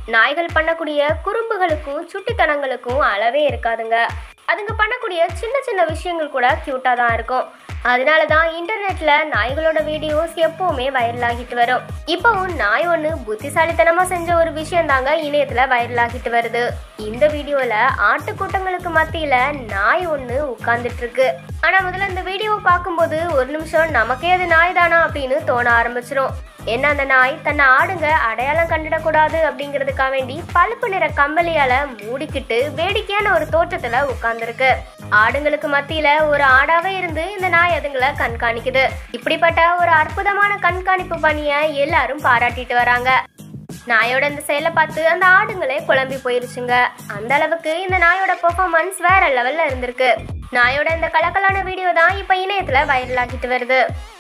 நாய்கள் பண்ணக்கூடிய குறும்புகளுக்கும் சுட்டித்தனங்களுக்கும் அளவே இருக்காதுங்க அதுங்க பண்ணக்கூடிய சின்ன சின்ன விஷயங்கள் கூட க்யூட்டாக தான் இருக்கும் அதனால தான் இன்டர்நெட்ல நாய்களோட வீடியோஸ் எப்பவுமே வைரல் ஆகிட்டு வரும் இப்போவும் நாய் ஒன்று புத்திசாலித்தனமா செஞ்ச ஒரு விஷயம் தாங்க இணையத்துல வைரல் ஆகிட்டு வருது இந்த வீடியோல ஆட்டுக்கூட்டங்களுக்கு மத்தியில நாய் ஒன்று உட்கார்ந்துட்டு இருக்கு ஆனா முதல்ல இந்த வீடியோவை பார்க்கும்போது ஒரு நிமிஷம் நமக்கே அது நாய் தானா அப்படின்னு தோண ஆரம்பிச்சிரும் என்ன அந்த நாய் தன்னை ஆடுங்க அடையாளம் கண்டிடக்கூடாது அப்படிங்கிறதுக்காக வேண்டி பழுப்பு நிற கம்பளியால மூடிக்கிட்டு வேடிக்கையான ஒரு தோற்றத்துல உட்கார்ந்துருக்கு ஆடுங்களுக்கு மத்தியில ஒரு ஆடாவே இருந்து இந்த நாய் அதுங்களை கண்காணிக்குது இப்படிப்பட்ட ஒரு அற்புதமான கண்காணிப்பு பணியை எல்லாரும் பாராட்டிட்டு வராங்க நாயோட இந்த செயலை பார்த்து அந்த ஆடுங்களே குழம்பி போயிருச்சுங்க அந்த அளவுக்கு இந்த நாயோட பெர்ஃபார்மன்ஸ் வேற லெவல்ல இருந்திருக்கு நாயோட இந்த கலக்கலான வீடியோ தான் இப்ப இணையத்துல வைரல் ஆகிட்டு வருது